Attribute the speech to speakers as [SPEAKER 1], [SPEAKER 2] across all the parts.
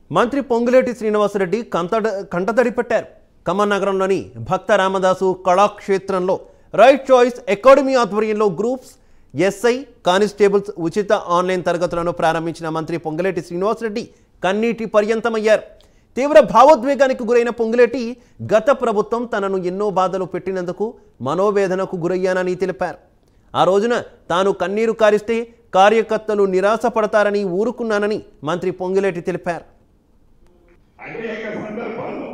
[SPEAKER 1] మంత్రి పొంగులేటి శ్రీనివాసరెడ్డి కంతడ కంటతడి పెట్టారు ఖమ్మం నగరంలోని భక్త రామదాసు కళాక్షేత్రంలో రైట్ చాయిస్ అకాడమీ ఆధ్వర్యంలో గ్రూప్స్ ఎస్ఐ కానిస్టేబుల్స్ ఉచిత ఆన్లైన్ తరగతులను ప్రారంభించిన మంత్రి పొంగులేటి శ్రీనివాసరెడ్డి కన్నీటి పర్యంతమయ్యారు తీవ్ర భావోద్వేగానికి గురైన పొంగులేటి గత ప్రభుత్వం తనను ఎన్నో బాధలు పెట్టినందుకు మనోవేదనకు గురయ్యానని తెలిపారు ఆ రోజున తాను కన్నీరు కారిస్తే కార్యకర్తలు నిరాశపడతారని ఊరుకున్నానని మంత్రి పొంగులేటి తెలిపారు
[SPEAKER 2] అనేక సందర్భాల్లో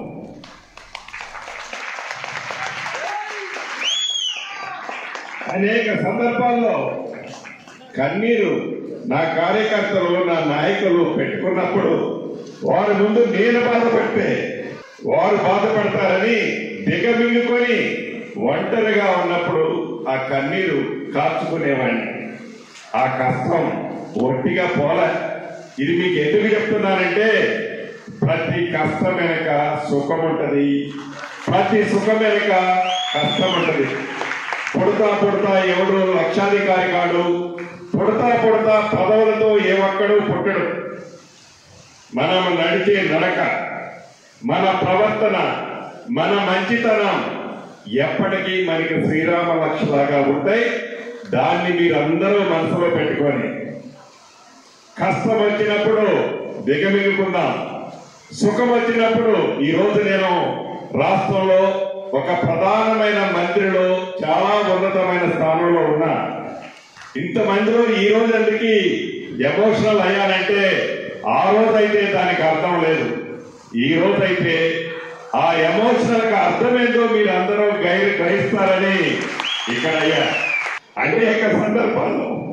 [SPEAKER 2] అనేక సందర్భాల్లో కన్నీరు నా కార్యకర్తలు నా నాయకులు పెట్టుకున్నప్పుడు వారి ముందు నేను బాధపడితే వారు బాధపడతారని దిగమింగుకొని ఒంటరిగా ఉన్నప్పుడు ఆ కన్నీరు కార్చుకునేవాడిని ఆ కష్టం ఒట్టిగా పోలే ఇది మీకు ఎందుకు చెప్తున్నానంటే ప్రతి కష్టం వెనక సుఖం ఉంటది ప్రతి సుఖం వెనక కష్టం ఉంటది పుడతా పుడతా ఎవడు లక్షాధికారి కాడు పుడతా పుడతా పదవులతో ఏ ఒక్కడు పుట్టడు మనం నడిచే నడక మన ప్రవర్తన మన మంచితనం ఎప్పటికీ మనకి శ్రీరామ లక్షలాగా ఉంటాయి దాన్ని మీరందరూ మనసులో పెట్టుకొని కష్టం వచ్చినప్పుడు దిగమిగుకుందాం సుఖం వచ్చినప్పుడు ఈ రోజు నేను రాష్ట్రంలో ఒక ప్రధానమైన మంత్రిలో చాలా ఉన్నతమైన స్థానంలో ఉన్నా ఇంతమందిలో ఈ రోజు ఎందుకు ఎమోషనల్ అయ్యానంటే ఆ రోజైతే దానికి అర్థం లేదు ఈ రోజైతే ఆ ఎమోషనల్ కి అర్థమేందో మీరు అందరూ గ్రహిస్తారని ఇక్కడ అయ్యా అనేక సందర్భాల్లో